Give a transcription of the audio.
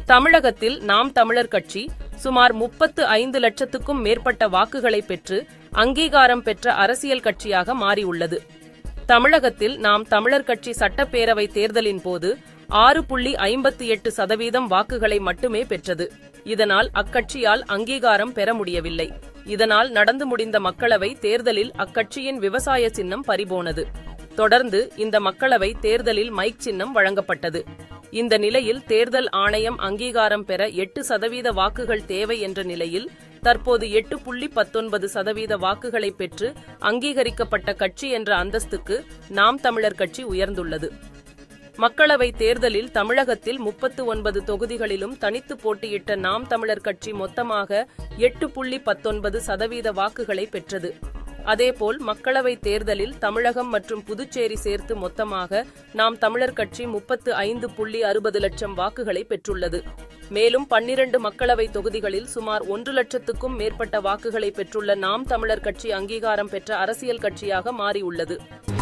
தமிழகத்தில் நாம் தமிழர் கட்சி சுமார் முப்பத்து ஐந்து லட்சத்துக்கும் மேற்பட்ட வாக்குகளை பெற்று அங்கீகாரம் பெற்ற அரசியல் கட்சியாக மாறியுள்ளது தமிழகத்தில் நாம் தமிழர் கட்சி சட்டப்பேரவை தேர்தலின் போது ஆறு புள்ளி ஐம்பத்தி எட்டு சதவீதம் வாக்குகளை மட்டுமே பெற்றது இதனால் அக்கட்சியால் அங்கீகாரம் பெற முடியவில்லை இதனால் நடந்து முடிந்த மக்களவை தேர்தலில் அக்கட்சியின் விவசாய சின்னம் பறிபோனது தொடர்ந்து இந்த மக்களவை தேர்தலில் மைக் சின்னம் வழங்கப்பட்டது இந்த நிலையில் தேர்தல் ஆணையம் அங்கீகாரம் பெற எட்டு சதவீத வாக்குகள் தேவை என்ற நிலையில் தற்போது எட்டு புள்ளி பத்தொன்பது சதவீத வாக்குகளை பெற்று அங்கீகரிக்கப்பட்ட கட்சி என்ற அந்தஸ்துக்கு நாம் தமிழர் கட்சி உயர்ந்துள்ளது மக்களவை தேர்தலில் தமிழகத்தில் முப்பத்து ஒன்பது தொகுதிகளிலும் தனித்து போட்டியிட்ட நாம் தமிழர் கட்சி மொத்தமாக எட்டு புள்ளி பத்தொன்பது சதவீத வாக்குகளை பெற்றது அதேபோல் மக்களவை தேர்தலில் தமிழகம் மற்றும் புதுச்சேரி சேர்த்து மொத்தமாக நாம் தமிழர் கட்சி முப்பத்து ஐந்து புள்ளி அறுபது லட்சம் வாக்குகளை பெற்றுள்ளது மேலும் பன்னிரண்டு மக்களவை தொகுதிகளில் சுமார் ஒன்று லட்சத்துக்கும் மேற்பட்ட வாக்குகளை பெற்றுள்ள நாம் தமிழர் கட்சி அங்கீகாரம் பெற்ற அரசியல் கட்சியாக மாறியுள்ளது